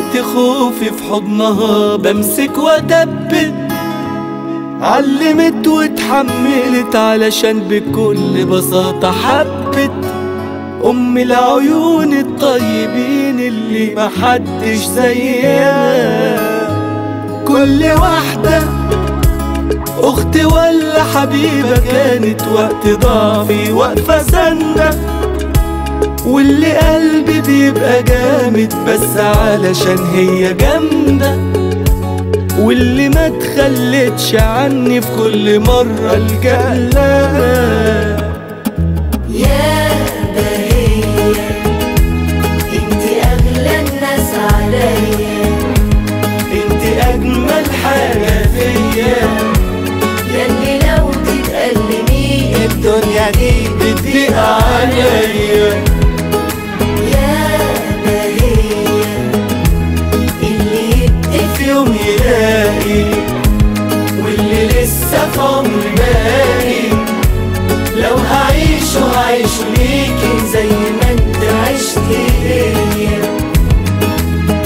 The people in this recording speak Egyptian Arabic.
وقت خوفي في حضنها بمسك وادبت علمت واتحملت علشان بكل بساطة حبت أم العيون الطيبين اللي محدش زيها كل واحدة أخت ولا حبيبة كانت وقت ضعفي واقفة سندة واللي قلبي بيبقى جامد بس علشان هي جامدة واللي ما تخلتش عني في كل مرة الجأ لها يا بهية انت اغلى الناس عليا انت أجمل حاجة فيا ياللي لو تتألمي الدنيا دي بتضيق عليا يا بهية اللي يدي في يوم يلاقي واللي لسه في عمري باقي لو هعيش وهعيش ليكي زي